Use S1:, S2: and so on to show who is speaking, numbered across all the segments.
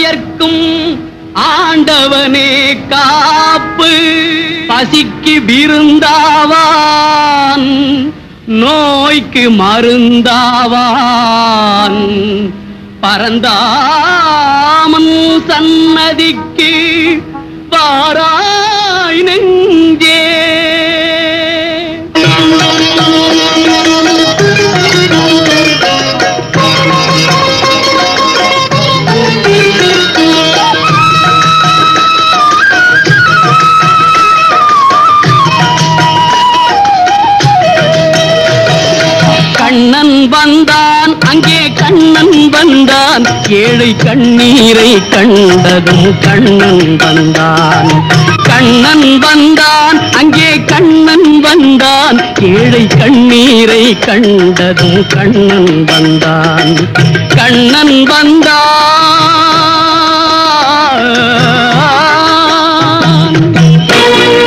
S1: ஆயர்க்கும் ஆண்டவனே காப்பு பசிக்கு விருந்தாவான் நோய்க்கு மருந்தாவான் பரந்தாமன் சன்னதிக்கு வாராய் நெஞ்சே கண்ணன் வந்தான் அங்கே கண்ணன் வந்தான் ஏழை கண்ணீரை கண்டதும் கண்ணன் வந்தான் கண்ணன் வந்தான் அங்கே கண்ணன் வந்தான் ஏழை கண்ணீரை கண்டதும் கண்ணன் வந்தான் கண்ணன் வந்தான்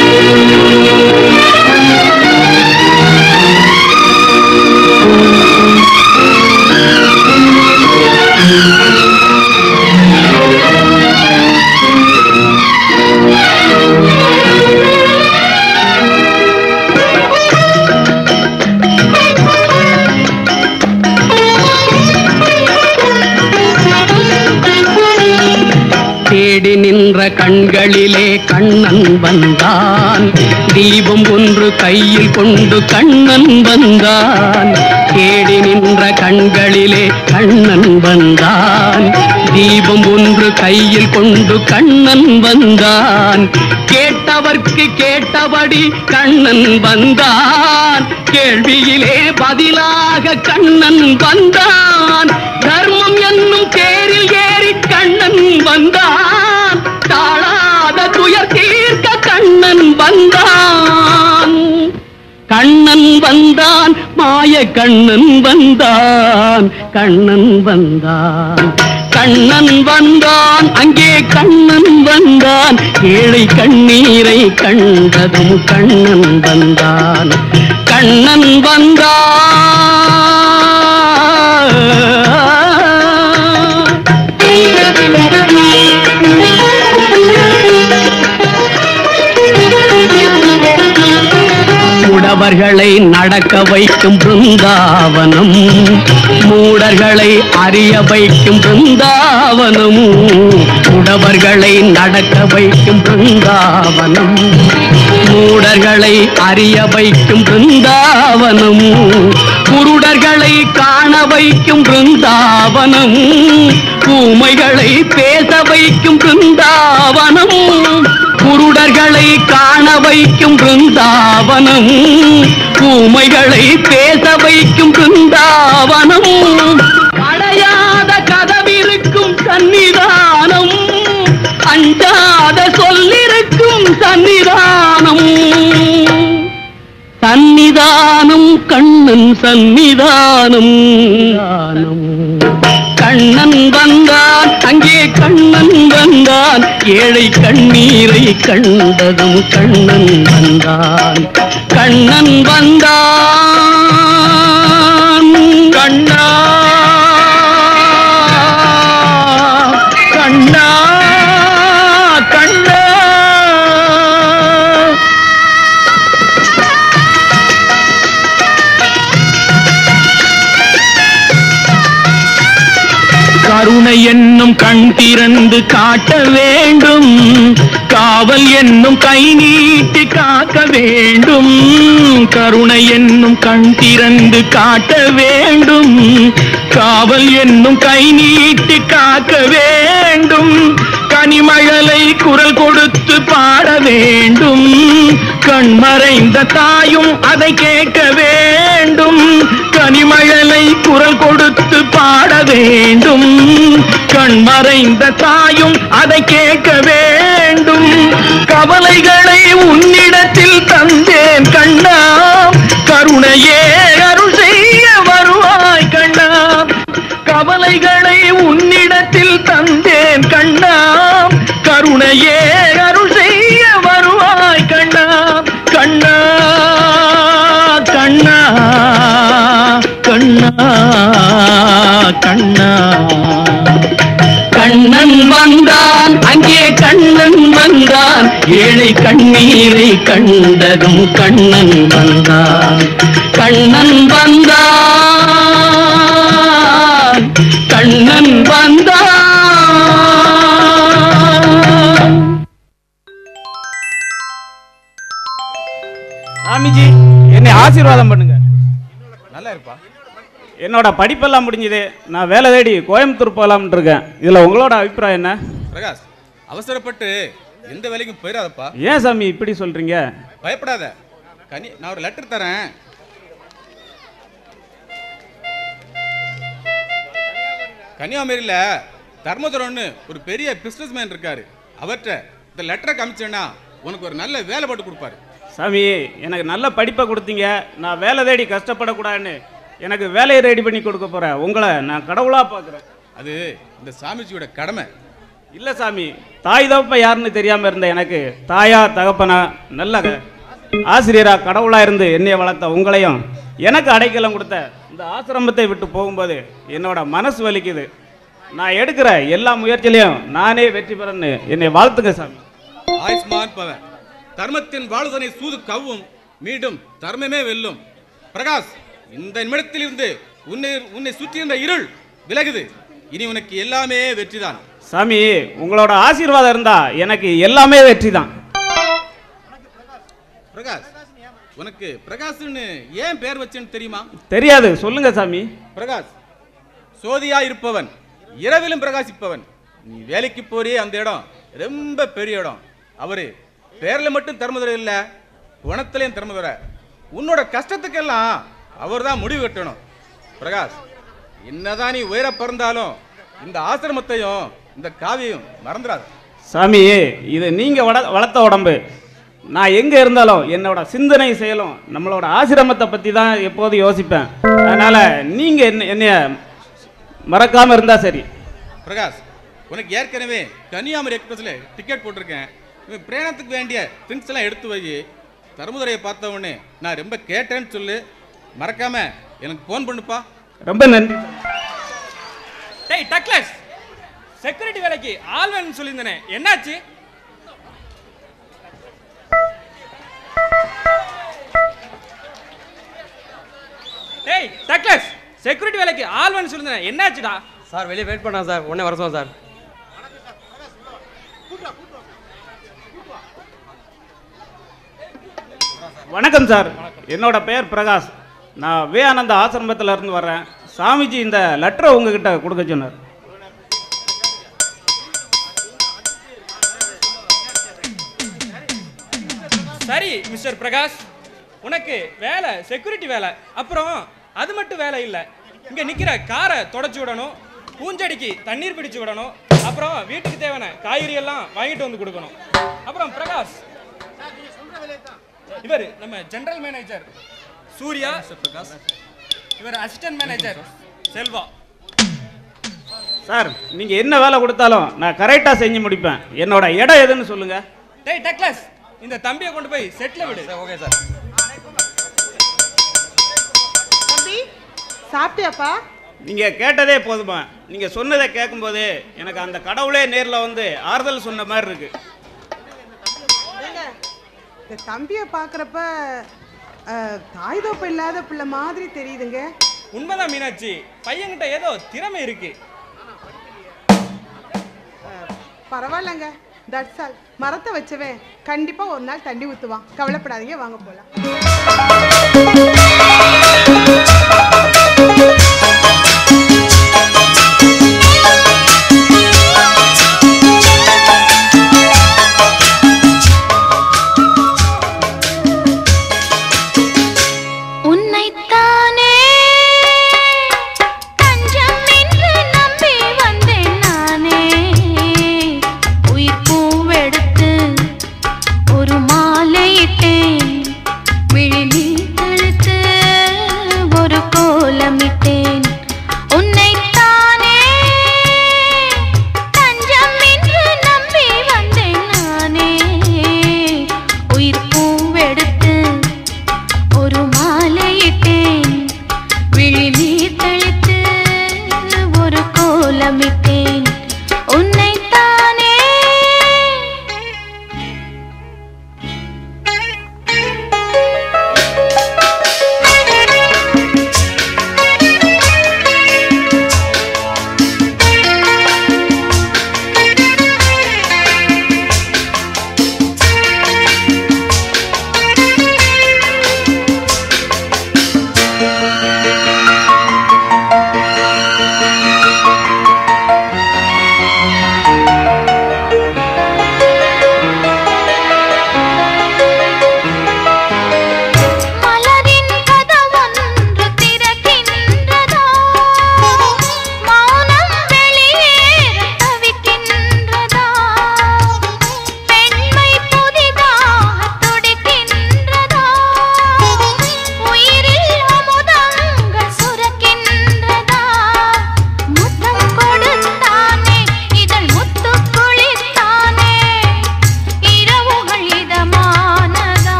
S1: தேடி நின்ற கண்களிலே கண்ணன் வந்தான் தீபம் ஒன்று கையில் கொண்டு கண்ணன் வந்தான் தேடி நின்ற கண்களிலே கண்ணன் வந்தான் தீபம் ஒன்று கையில் கொண்டு கண்ணன் வந்தான் கேட்டவர்க்கு கேட்டபடி கண்ணன் வந்தான் கேள்வியிலே பதிலாக கண்ணன் வந்தான் தர்மம் என்னும் தேரில் ஏறி கண்ணன் வந்தான் தாழாத துயர் தீர்க்க கண்ணன் வந்தான் கண்ணன் வந்தான் மாய கண்ணன் வந்தான் கண்ணன் வந்தான் கண்ணன் வந்தான் அங்கே கண்ணன் வந்தான் ஏழை கண்ணீரை கண்டதும் கண்ணன் வந்தான் கண்ணன் வந்தான் உடவர்களை நடக்க வைக்கும் பிருந்தாவனம் மூடர்களை அறிய வைக்கும் பிருந்தாவனம் உடவர்களை நடக்க வைக்கும் பிருந்தாவனம் மூடர்களை அறிய வைக்கும் பிருந்தாவனம் குருடர்களை காண வைக்கும் பிருந்தாவனம் ஊமைகளை பேச வைக்கும் பிருந்தாவனம் குருடர்களை காண வைக்கும் பிருந்தாவனம் ஊமைகளை பேச வைக்கும் பிருந்தாவனம் அடையாத கதவிருக்கும் சன்னிதானம் அஞ்சாத சொல்லிருக்கும் சன்னிதானம் சன்னிதானம் கண்ணன் சன்னிதானம் தானம். கண்ணன் வந்தான் அங்கே கண்ணன் வந்தான் ஏழை கண்ணீரை கண்டதும் கண்ணன் வந்தான் கண்ணன் வந்தான் கண்ணா கண்ணா கண்ணா
S2: கருணை என்னும் கண் திறந்து காட்ட வேண்டும் காவல் என்னும் கை நீட்டி காக்க வேண்டும் கருணை என்னும் கண் திறந்து காட்ட வேண்டும் காவல் என்னும் கை நீட்டி காக்க வேண்டும் கனிமழலை குரல் கொடுத்து பாட வேண்டும் கண்மறைந்த தாயும் அதை கேட்க வேண்டும் கனிமழலை குரல் கொடுத்து பாட வேண்டும் கண்மறைந்த தாயும் அதை கேட்க வேண்டும் கவலைகளை உன்னிடத்தில் தந்தேன் கண்ணா கருணையே அருள் செய்ய வருவாய் கண்ணா கவலைகளை உன்னிடத்தில் தந்தேன் கண்ணா கருணையே அருள் செய்ய வருவாய் கண்ணா கண்ணா கண்ணா கண்ணா கண்ணா
S1: கண்ணன் வந்தான் ஏழை கண்ணீரை கண்டதும் கண்ணன் வந்தான் கண்ணன் வந்தான் கண்ணன் வந்தான்
S3: சாமிஜி என்னை ஆசீர்வாதம் பண்ணுங்க நல்லா இருப்பா என்னோட படிப்பெல்லாம் முடிஞ்சது நான் வேலை தேடி கோயம்புத்தூர் போகலாம்னு இருக்கேன் இதில் உங்களோட அபிப்பிராயம் என்ன
S4: பிரகாஷ் அவசரப்பட்டு எந்த வேலைக்கும் போயிடாதப்பா
S3: ஏன் சாமி இப்படி சொல்கிறீங்க
S4: பயப்படாத கனி நான் ஒரு லெட்டர் தரேன் கன்னியாகுமரியில் தர்மதுரம்னு ஒரு பெரிய பிஸ்னஸ் மேன் இருக்காரு அவர்கிட்ட இந்த லெட்டரை காமிச்சேன்னா உனக்கு ஒரு நல்ல வேலை போட்டு கொடுப்பாரு
S3: சாமி எனக்கு நல்ல படிப்பை கொடுத்தீங்க நான் வேலை தேடி கஷ்டப்படக்கூடாதுன்னு எனக்கு வேலையை ரெடி பண்ணி கொடுக்க போகிறேன் உங்களை நான் கடவுளாக பார்க்குறேன்
S4: அது இந்த சாமிஜியோட கடமை
S3: இல்லை சாமி தாய் தகப்ப யாருன்னு தெரியாமல் இருந்த எனக்கு தாயா தகப்பனா நல்ல க- ஆசிரியரா கடவுளாக இருந்து என்னைய வளர்த்த உங்களையும் எனக்கு அடைக்கலம் கொடுத்த இந்த ஆசிரமத்தை விட்டு போகும்போது என்னோட மனசு வலிக்குது நான் எடுக்கிற எல்லா முயற்சியிலையும் நானே வெற்றி பெறன்னு என்னை வாழ்த்துங்க சாமி
S4: ஆயுஷ்மான் பவன் தர்மத்தின் வாழ்தனை சூது கவ்வும் மீண்டும் தர்மமே வெல்லும் பிரகாஷ் இந்த நிமிடத்திலிருந்து உன்னை உன்னை சுற்றியிருந்த இருள் விலகுது இனி உனக்கு எல்லாமே வெற்றிதான்
S3: சாமி உங்களோட ஆசீர்வாதம் இருந்தா எனக்கு எல்லாமே வெற்றி தான்
S4: பிரகாஷ் உனக்கு பிரகாஷ்னு ஏன் பேர் வச்சேன்னு தெரியுமா
S3: தெரியாது சொல்லுங்க சாமி
S4: பிரகாஷ் சோதியா இருப்பவன் இரவிலும் பிரகாசிப்பவன் நீ வேலைக்கு போறியே அந்த இடம் ரொம்ப பெரிய இடம் அவரு பேர்ல மட்டும் தர்மதுரை இல்ல குணத்திலையும் தர்மதுரை உன்னோட கஷ்டத்துக்கெல்லாம் அவர் தான் முடிவு கட்டணும் பிரகாஷ் என்னதான் நீ உயர பிறந்தாலும் இந்த ஆசிரமத்தையும் இந்த காவியும் மறந்துடாத
S3: சாமி இது நீங்க வள- வளர்த்த உடம்பு நான் எங்க இருந்தாலும் என்னோட சிந்தனை செயலும் நம்மளோட ஆசிரமத்தை பத்தி தான் எப்போதும் யோசிப்பேன் அதனால நீங்க என்ன என்னைய மறக்காம இருந்தா சரி
S4: பிரகாஷ் உனக்கு ஏற்கனவே கன்னியாகுமரி எக்ஸ்பிரஸ்ல டிக்கெட் போட்டிருக்கேன் இவன் பிரயாணத்துக்கு வேண்டிய திங்ஸ் எல்லாம் எடுத்து வை தர்மதுரையை பார்த்த உடனே நான் ரொம்ப கேட்டேன்னு சொல்லு மறக்காம எனக்கு ஃபோன் பண்ணுப்பா
S3: ரொம்ப நன்றி
S5: டேய் டக்லஸ் செக்யூரிட்டி வேலைக்கு ஆள் வேணும்னு சொல்லியிருந்தேனே என்னாச்சு டேய் டக்லஸ் செக்யூரிட்டி வேலைக்கு ஆள் வேணும்னு சொல்லியிருந்தேனே என்னாச்சுடா
S6: சார் வெளியே வெயிட் பண்ணா சார் உடனே வர சொல்லுங்க சார்
S3: வணக்கம் சார் என்னோட பெயர் பிரகாஷ் நான் விவேகானந்த ஆசிரமத்துல இருந்து வர்றேன் சாமிஜி இந்த லெட்டரை உங்ககிட்ட கொடுக்க சொன்னார்
S5: சரி மிஸ்டர் பிரகாஷ் உனக்கு வேலை செக்யூரிட்டி வேலை அப்புறம் அது மட்டும் வேலை இல்லை இங்க நிக்கிற காரை தொடச்சு விடணும் பூஞ்செடிக்கு தண்ணீர் பிடிச்சு விடணும் அப்புறம் வீட்டுக்கு தேவையான காய்கறி எல்லாம் வாங்கிட்டு வந்து கொடுக்கணும் அப்புறம் பிரகாஷ் இவர் நம்ம ஜெனரல் மேனேஜர் சூர்யா பிரகாஷ் இவர் அசிஸ்டன்ட் மேனேஜர் செல்வா
S3: சார் நீங்க என்ன வேலை கொடுத்தாலும் நான் கரெக்டாக செஞ்சு முடிப்பேன் என்னோட இடம் எதுன்னு சொல்லுங்க
S5: டேய் டக்ளஸ் இந்த தம்பியை கொண்டு போய் செட்ல விடு
S6: ஓகே சார்
S7: தம்பி சாப்பிட்டியாப்பா
S3: நீங்க கேட்டதே போதுமா நீங்க சொன்னதை கேட்கும்போது எனக்கு அந்த கடவுளே நேர்ல வந்து ஆறுதல் சொன்ன மாதிரி இருக்கு
S7: ஏங்க, இந்த தம்பியை பார்க்குறப்ப தாய் தோப்பு இல்லாத பிள்ளை மாதிரி தெரியுதுங்க
S5: உண்மைதான் மீனாட்சி பையன்கிட்ட ஏதோ திறமை இருக்கு
S7: பரவாயில்லங்க தட்ஸ் ஆல் மரத்தை வச்சவன் கண்டிப்பா ஒரு நாள் தண்ணி ஊத்துவான் கவலைப்படாதீங்க வாங்க போலாம்
S8: உன்னைத்தானே தஞ்சம் என்று நம்பி வந்தேன் நானே உயிர் பூவெடுத்து ஒரு மாலையிட்டேன் விழி நீ தெழுத்து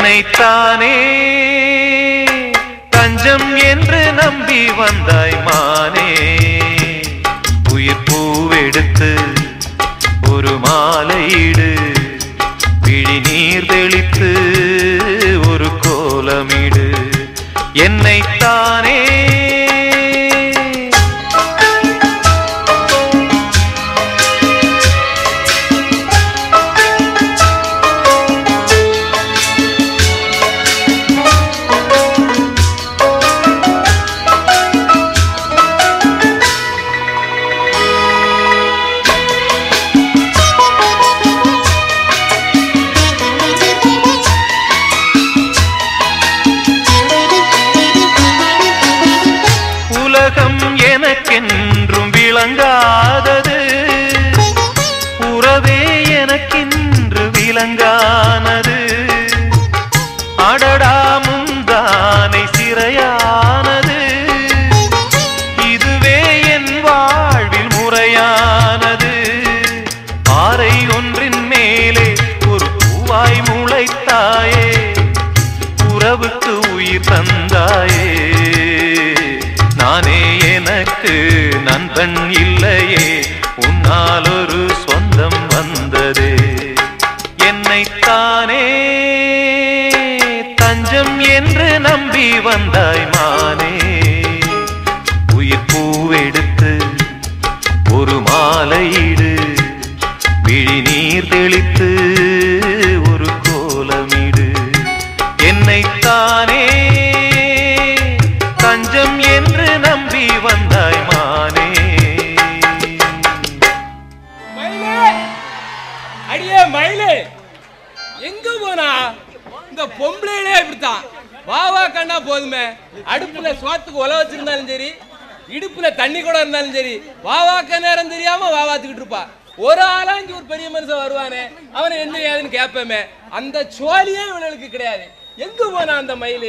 S9: என்னைத்தானே தஞ்சம் என்று நம்பி வந்தாய் மானே உயிர் பூவெடுத்து ஒரு மாலையிடு விழி நீர் தெளித்து ஒரு கோலமிடு என்னைத்தானே உலகம் எனக்கென்றும் விளங்காதது உறவே எனக்கென்று விளங்கானது அடடா முந்தானை சிறையானது இதுவே என் வாழ்வில் முறையானது பாறை ஒன்றின் மேலே ஒரு பூவாய் முளைத்தாயே உறவுக்கு உயிர் தந்தாயே நானே எனக்கு நண்பன் இல்லையே உன்னால் ஒரு சொந்தம் வந்ததே என்னைத்தானே தஞ்சம் என்று நம்பி வந்தாய் மானே உயிர் பூவெடுத்து ஒரு மாலையிடு விழி நீர் தெளித்து ஒரு கோலமிடு என்னைத்தானே தஞ்சம் என்று நம்பி வந்தாய் மானே
S5: மயிலே அடியே மயிலே எங்க போனா இந்த பொம்பளையிலே இப்படித்தான் வா வா கண்டா போதுமே அடுப்புல சோத்துக்கு உல வச்சிருந்தாலும் சரி இடுப்புல தண்ணி கூட இருந்தாலும் சரி வா வாக்க நேரம் தெரியாம வா வாத்துக்கிட்டு இருப்பா ஒரு ஆளா இங்க ஒரு பெரிய மனுஷன் வருவானே அவனை என்ன ஏதுன்னு கேட்பேமே அந்த சோழியே இவளுக்கு கிடையாது எங்க போனா அந்த மயிலு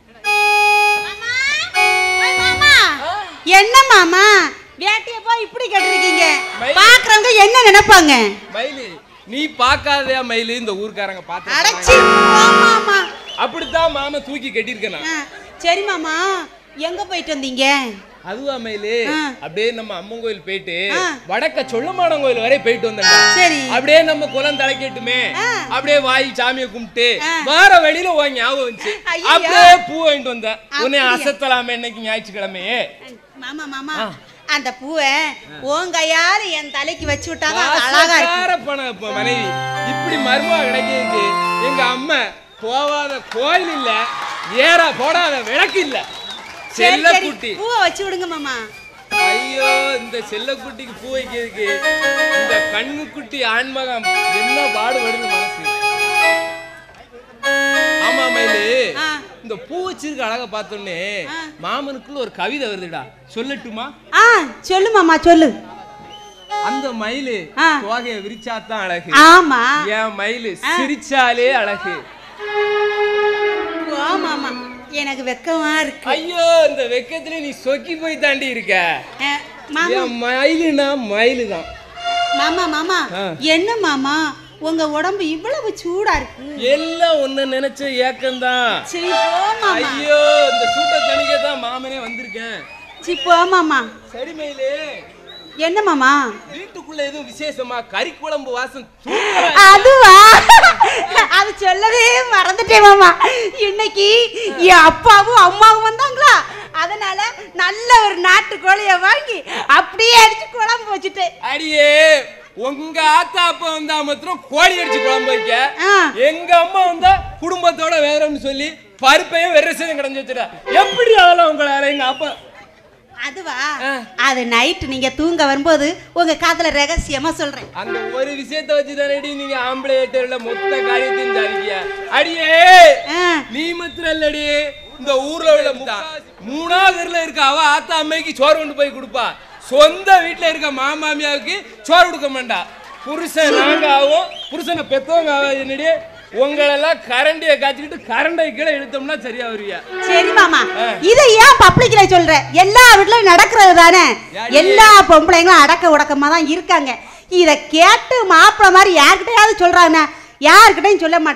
S10: என்ன மாமா வேட்டைய போய் இப்படி கேட்டிருக்கீங்க
S5: மயில்.
S10: பாக்குறவங்க என்ன நினைப்பாங்க
S5: மயிலு நீ பார்க்காதயா மயிலு இந்த ஊர்க்காரங்க
S10: அடைச்சி
S5: பார்த்து
S10: மாமா
S5: அப்படித்தான் மாமா தூக்கி கட்டியிருக்கேன் நான்
S10: ஆ, சரி மாமா எங்க போயிட்டு வந்தீங்க
S5: அதுவா மயிலு
S10: ஆ.
S5: அப்படியே நம்ம அம்மன் கோயில் போயிட்டு
S10: ஆ.
S5: வடக்க சொல்லமாடம் கோயில் வரை போயிட்டு வந்தேன்டா
S10: சரி.
S5: அப்படியே நம்ம குலம் தலைக்கட்டுமே
S10: ஆ.
S5: அப்படியே வாய் சாமியை கும்பிட்டு
S10: ஆ.
S5: வார வழியில உன் ஞாபகம் வந்துச்சு
S10: ஐயையோ.
S5: அப்படியே பூ வாங்கிட்டு வந்தேன் உன்னை
S10: அப்படியா?
S5: அசத்தலாமே இன்னைக்கு ஞாயிற்றுக்கிழமையே
S10: மாமா மாமா அந்த பூவை உன் கையால என் தலைக்கு வச்சு விட்டாதான் அது அழகா
S5: வாசக்கார
S10: இருக்கும்
S5: பணம் இப்ப மனைவி இப்படி மருமக கிடைக்கிறதுக்கு எங்க அம்மா போவாத கோயில் இல்ல ஏறா போடாத விளக்கு இல்ல
S10: சரி சரி
S5: செல்லக்குட்டி
S10: பூவை வச்சு விடுங்க மாமா
S5: ஐயோ இந்த செல்லக்குட்டிக்கு பூ வைக்கிறதுக்கு இந்த கண்ணுக்குட்டி ஆண்மகம் என்ன பாடுபடுது மனசு ஆமா மயிலு
S10: ஆ.
S5: இந்த பூ வச்சிருக்க அழகா பார்த்தோன்னே
S10: ஆ.
S5: மாமனுக்குள்ள ஒரு கவிதை வருதுடா சொல்லட்டுமா
S10: ஆ சொல்லு மாமா சொல்லு
S5: அந்த மயிலு
S10: ஆ.
S5: தோகையை விரிச்சாதான் அழகு
S10: ஆமா
S5: என் மயிலு சிரிச்சாலே அழகு
S10: ஓ மாமா எனக்கு வெக்கமா இருக்கு
S5: ஐயோ இந்த வெக்கத்துல நீ சொக்கி போய் தாண்டி இருக்க
S10: அஹ், மாமா
S5: என் மயிலுனா மயிலு தான்
S10: மாமா மாமா
S5: ஆ.
S10: என்ன மாமா உங்க உடம்பு இவ்வளவு சூடா இருக்கு
S5: எல்லாம் ஒண்ணு நினைச்ச ஏக்கம்தான்
S10: சரி போ மாமா
S5: ஐயோ இந்த சூட்டை தணிக்க தான் மாமனே வந்திருக்கேன்
S10: சரி போ மாமா
S5: சரி மயிலு
S10: என்ன மாமா
S5: வீட்டுக்குள்ள எதுவும் விசேஷமா கறி குழம்பு வாசம் தூக்கலா
S10: அதுவா அது சொல்லவே மறந்துட்டேன் மாமா இன்னைக்கு என் அப்பாவும் அம்மாவும் வந்தாங்களா அதனால நல்ல ஒரு நாட்டு கோழிய வாங்கி அப்படியே அடிச்சு குழம்பு வச்சுட்டேன்
S5: அடியே உங்க ஆத்தா அப்பா வந்தா மாத்திரம் கோழி அடிச்சு குழம்பு வைக்க
S10: ஆ.
S5: எங்க அம்மா வந்தா குடும்பத்தோட வேறன்னு சொல்லி பருப்பையும் வெரசையும் கடைஞ்சு வச்சுட்டா எப்படி அதெல்லாம் உங்களால எங்க அப்பா
S10: அதுவா
S5: ஆ.
S10: அது நைட்டு நீங்க தூங்க வரும்போது உங்க காதுல ரகசியமா சொல்றேன்
S5: அந்த ஒரு விஷயத்த வச்சு தானடி நீங்க ஆம்பளை ஏட்டர்ல மொத்த காரியத்தையும் சாதிக்கிய அடியே
S10: ஆ.
S5: நீ மாத்திரம் இல்லடி இந்த ஊர்ல உள்ள முக்கா- மூணாவது தெருல இருக்க அவ ஆத்தா அம்மைக்கு சோறு கொண்டு போய் கொடுப்பா சொந்த வீட்டுல இருக்க மாமாமியாவுக்கு சோறு கொடுக்க மாட்டா புருஷன் நாங்க ஆகும் புருஷனை பெத்தவங்க ஆகும் என்னடி உங்களெல்லாம் கரண்டியை காய்ச்சிக்கிட்டு கரண்டை கீழே இழுத்தோம்னா சரியா வருவியா
S10: சரி மாமா
S5: ஆ.
S10: இதை ஏன் பப்ளிக்ல சொல்ற எல்லா வீட்லயும் நடக்கிறது தானே
S5: யாரு?
S10: எல்லா பொம்பளைங்களும் அடக்க உடக்கமா தான் இருக்காங்க இத கேட்டு மாப்பிள்ள மாதிரி யார்கிட்டயாவது சொல்றாங்க யார்கிட்டயும் சொல்ல மாட்டாங்க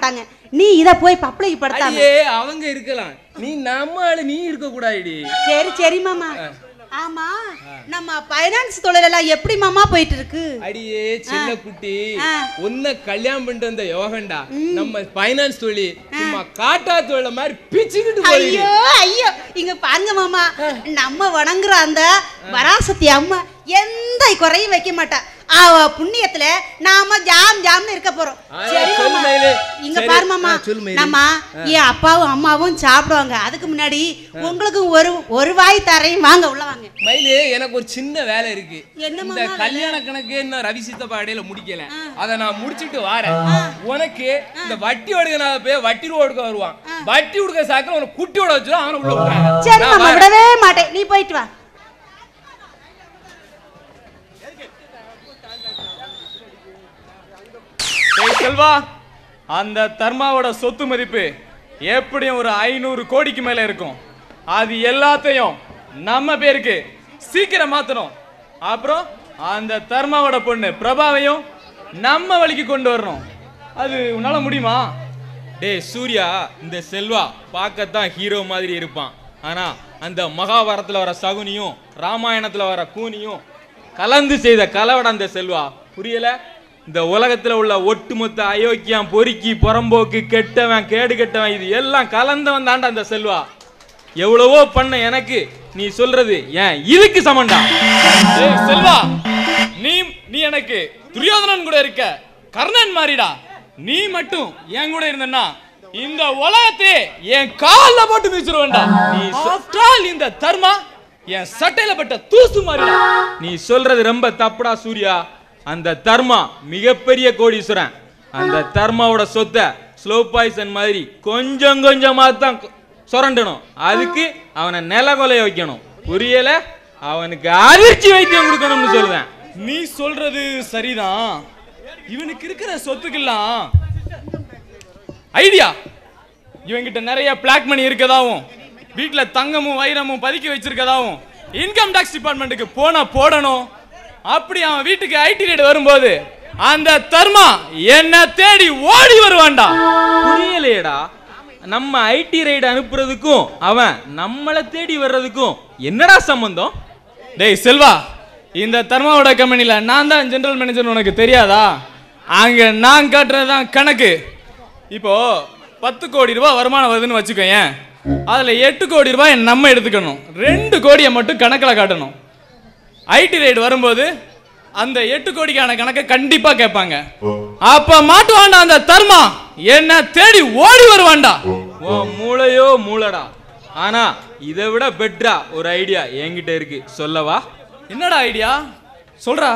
S10: நீ இத போய் பப்ளிக் படுத்தாம
S6: அடியே அவங்க இருக்கலாம் நீ நம்ம ஆளு நீ இருக்க கூடாதுடி
S10: சரி சரி மாமா ஆமா நம்ம பைனான்ஸ் தொழில் எல்லாம் எப்படி மாமா போயிட்டு இருக்கு
S6: அடியே சின்ன குட்டி
S10: ஆ.
S6: உன்ன கல்யாணம் பண்ணிட்டு வந்த யோகண்டா நம்ம பைனான்ஸ் தொழில் சும்மா காட்டா தொழில மாதிரி பிச்சுக்கிட்டு போயிடு
S10: ஐயோ ஐயோ இங்க பாருங்க மாமா நம்ம வணங்குற அந்த வராசத்தி அம்மா எந்த குறையும் வைக்க மாட்டா அவ புண்ணியத்துல நாம ஜாம் ஜாம்னு இருக்க போறோம்
S6: ஆ,
S10: சரி
S6: சொல்லு
S10: மாமா
S6: மயிலு.
S10: இங்க
S6: சரி.
S10: பாரு மாமா
S6: ஆ, சொல்லு மயிலு.
S10: நம்ம என் அப்பாவும் அம்மாவும் சாப்பிடுவாங்க அதுக்கு முன்னாடி உங்களுக்கு ஒரு ஒரு வாய் தரையும் வாங்க உள்ள வாங்க
S6: மயிலு எனக்கு ஒரு சின்ன வேலை இருக்கு
S10: என்ன
S6: இந்த
S10: மாமா வேலை?
S6: கல்யாண கணக்கு இன்னும் ரவி சித்தப்பா இடையில முடிக்கல அத நான் முடிச்சிட்டு வாரேன் உனக்கு இந்த வட்டி ஒடுக்க போய் வட்டி ஒடுக்க வருவான் வட்டி ஒடுக்க சாக்கில் உனக்கு குட்டி ஓட வச்சிடும் அவனை உள்ள விட்டுறாங்க.
S10: சரி
S6: நான்
S10: மாமா
S6: வாரேன்.
S10: விடவே மாட்டேன் நீ போயிட்டு வா
S3: டேய் செல்வா அந்த தர்மாவோட சொத்து மதிப்பு எப்படியும் ஒரு ஐநூறு கோடிக்கு மேல இருக்கும் அது எல்லாத்தையும் நம்ம பேருக்கு சீக்கிரம் மாத்தணும் அப்புறம் அந்த தர்மாவோட பொண்ணு பிரபாவையும் நம்ம வழிக்கு கொண்டு வரணும் அது உன்னால முடியுமா
S4: டேய் சூர்யா இந்த செல்வா பார்க்கத்தான் ஹீரோ மாதிரி இருப்பான் ஆனா அந்த மகாபாரத்துல வர சகுனியும் ராமாயணத்துல வர கூனியும் கலந்து செய்த கலவடம் அந்த செல்வா புரியல இந்த உலகத்துல உள்ள ஒட்டுமொத்த அயோக்கியம் பொறுக்கி புறம்போக்கு கெட்டவன் கேடு கெட்டவன் இது எல்லாம் கலந்தவன் தாண்டா அந்த செல்வா எவ்வளவோ பண்ண எனக்கு நீ சொல்றது ஏன் இதுக்கு சமண்டா
S3: ஏய் செல்வா நீ நீ எனக்கு துரியோதனன் கூட இருக்க கர்ணன் மாதிரிடா நீ மட்டும் என் கூட இருந்தன்னா இந்த உலகத்தை என் கால்ல போட்டு மிதிச்சிருவேன்டா நீ ஆஃப்டர் ஆல் இந்த தர்மா என் சட்டையில பட்ட தூசு மாதிரிடா
S4: நீ சொல்றது ரொம்ப தப்புடா சூர்யா அந்த தர்மா மிகப்பெரிய கோடீஸ்வரன் அந்த தர்மாவோட சொத்தை ஸ்லோ பாய்சன் மாதிரி கொஞ்சம் கொஞ்சமா தான் கொ- சுரண்டணும் அதுக்கு அவனை நில கொலைய வைக்கணும் புரியல அவனுக்கு அதிர்ச்சி வைத்தியம் கொடுக்கணும்னு சொல்லுவேன்
S3: நீ சொல்றது சரிதான் இவனுக்கு இருக்கிற சொத்துக்கெல்லாம் ஐடியா இவன்கிட்ட நிறைய பிளாக் மணி இருக்கதாவும் வீட்ல தங்கமும் வைரமும் பதுக்கி வச்சிருக்கதாவும் இன்கம் டாக்ஸ் டிபார்ட்மெண்ட்டுக்கு போனா போடணும் அப்படி அவன் வீட்டுக்கு ஐடி ரேட் வரும்போது அந்த தர்மா என்ன தேடி ஓடி வருவான்டா
S4: புரியலையேடா நம்ம ஐடி ரைடு அனுப்புறதுக்கும் அவன் நம்மளை தேடி வர்றதுக்கும் என்னடா சம்பந்தம்
S3: டேய் செல்வா இந்த தர்மாவோட கம்பெனில நான் தான் ஜெனரல் மேனேஜர் உனக்கு தெரியாதா அங்க நான் காட்டுறது தான் கணக்கு இப்போ பத்து கோடி ரூபாய் வருமானம் வருதுன்னு வச்சுக்கோயேன் அதுல எட்டு கோடி ரூபாய் நம்ம எடுத்துக்கணும் ரெண்டு கோடியை மட்டும் கணக்கில் காட்டணும் ஐடி ரைடு வரும்போது அந்த எட்டு கோடிக்கான கணக்கை கண்டிப்பா கேட்பாங்க அப்ப மாட்டுவான்டா அந்த தர்மா என்ன தேடி ஓடி வருவான்டா
S4: உன் மூளையோ மூளடா ஆனா இதை விட பெட்ரா ஒரு ஐடியா என்கிட்ட இருக்கு சொல்லவா
S3: என்னடா ஐடியா சொல்றா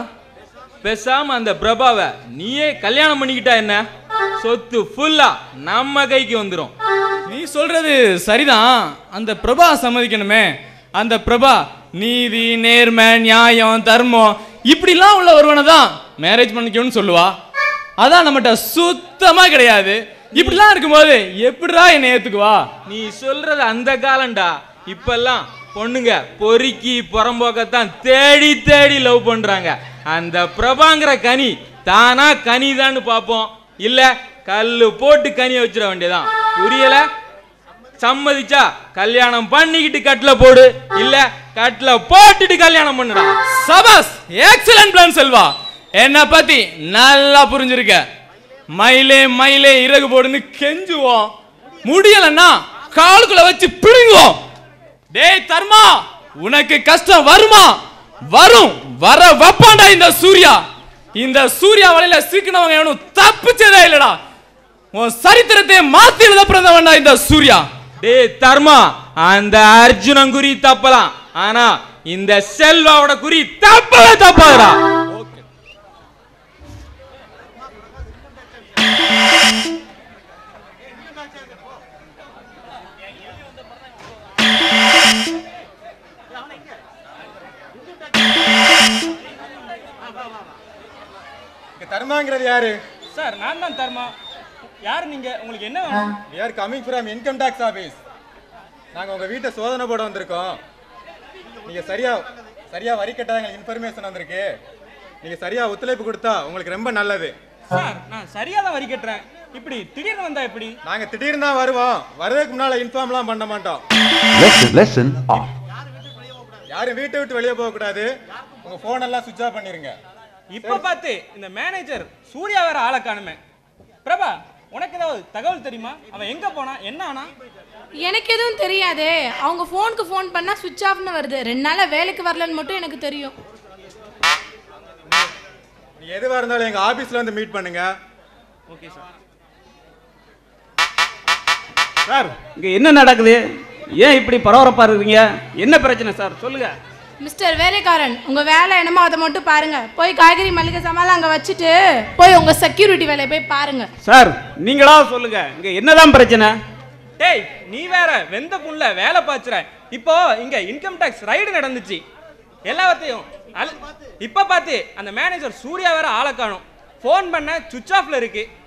S4: பேசாம அந்த பிரபாவை நீயே கல்யாணம் பண்ணிக்கிட்டா என்ன சொத்து ஃபுல்லா நம்ம கைக்கு வந்துரும்
S3: நீ சொல்றது சரிதான் அந்த பிரபா சம்மதிக்கணுமே அந்த பிரபா நீதி நேர்மை நியாயம் தர்மம் இப்படிலாம் உள்ள ஒருவனை தான் மேரேஜ் பண்ணிக்கணும்னு சொல்லுவா அதான் நம்மகிட்ட சுத்தமா கிடையாது இப்படிலாம் இருக்கும்போது எப்படிடா என்னை ஏத்துக்குவா
S4: நீ சொல்றது அந்த காலம்டா இப்பெல்லாம் பொண்ணுங்க பொறுக்கி புறம்போக்கத்தான் தேடி தேடி லவ் பண்றாங்க அந்த பிரபாங்கிற கனி தானா கனிதான்னு பார்ப்போம் இல்ல கல்லு போட்டு கனியை வச்சிட வேண்டியதான் புரியல சம்மதிச்சா கல்யாணம் பண்ணிக்கிட்டு கட்டில போடு இல்ல கட்டில போட்டுட்டு கல்யாணம் பண்ணுடா
S3: சபாஸ் எக்ஸலன்ட் பிளான் செல்வா என்ன பத்தி நல்லா புரிஞ்சிருக்க மயிலே மயிலே இறகு போடுன்னு கெஞ்சுவோம் முடியலன்னா காலுக்குள்ள வச்சு பிடுங்குவோம் டேய் தர்மா உனக்கு கஷ்டம் வருமா வரும் வர வப்பாண்டா இந்த சூர்யா இந்த சூர்யா வலையில சிக்கினவங்க எவனும் தப்பிச்சதே இல்லடா உன் சரித்திரத்தை மாத்தி எழுத பிறந்தவன்டா இந்த சூர்யா
S4: டேய் தர்மா அந்த அர்ஜுனன் குறி தப்பலாம் ஆனா இந்த செல்வாவோட குறி தப்பவே தப்பாதுடா
S11: இங்க தர்மாங்கிறது யாரு
S5: சார் நான் தான் தர்மா யார் நீங்க உங்களுக்கு என்ன வேணும்
S11: we are coming from income tax office நாங்க உங்க வீட்டை சோதனை போட வந்திருக்கோம் நீங்க சரியா சரியா வரி கட்டாத எங்களுக்கு இன்ஃபர்மேஷன் வந்திருக்கு நீங்க சரியா ஒத்துழைப்பு கொடுத்தா உங்களுக்கு ரொம்ப நல்லது
S5: சார் நான் சரியா தான் வரி கட்டுறேன் இப்படி திடீர்னு வந்தா எப்படி
S11: நாங்க திடீர்னு தான் வருவோம் வரதுக்கு முன்னால இன்ஃபார்ம்லாம் பண்ண மாட்டோம்
S12: Lesson, lesson off.
S11: யாரும் வீட்டை விட்டு வெளியே போக கூடாது உங்க போன் எல்லாம் சுவிட்ச் ஆஃப் பண்ணிருங்க
S5: இப்ப பார்த்து இந்த மேனேஜர் சூர்யா வேற ஆளை காணுமே பிரபா உனக்கு ஏதாவது தகவல் தெரியுமா அவன் எங்க போனா என்ன ஆனா
S13: எனக்கு எதுவும் தெரியாதே அவங்க ஃபோனுக்கு ஃபோன் பண்ணா சுவிட்ச் ஆஃப்னு வருது ரெண்டு நாளா வேலைக்கு வரலன்னு மட்டும் எனக்கு தெரியும்
S11: நீ எதுவா இருந்தாலும் எங்க ஆபீஸ்ல வந்து மீட் பண்ணுங்க
S5: ஓகே சார்
S3: சார் இங்க என்ன நடக்குது ஏன் இப்படி பரபரப்பா இருக்கீங்க என்ன பிரச்சனை சார் சொல்லுங்க
S13: மிஸ்டர் வேலைக்காரன் உங்க வேலை என்னமோ அதை மட்டும் பாருங்க போய் காய்கறி மளிகை சாமான் அங்க வச்சுட்டு போய் உங்க செக்யூரிட்டி வேலையை போய் பாருங்க
S3: சார் நீங்களா சொல்லுங்க இங்க என்னதான் பிரச்சனை
S5: டேய் நீ வேற வெந்த புண்ல வேலை பாய்ச்சுற இப்போ இங்க இன்கம் டாக்ஸ் ரைடு நடந்துச்சு எல்லாத்தையும் அல்- இப்ப பார்த்து அந்த மேனேஜர் சூர்யா வேற ஆளை காணும் ஃபோன் பண்ண சுவிச் ஆஃப்ல இருக்கு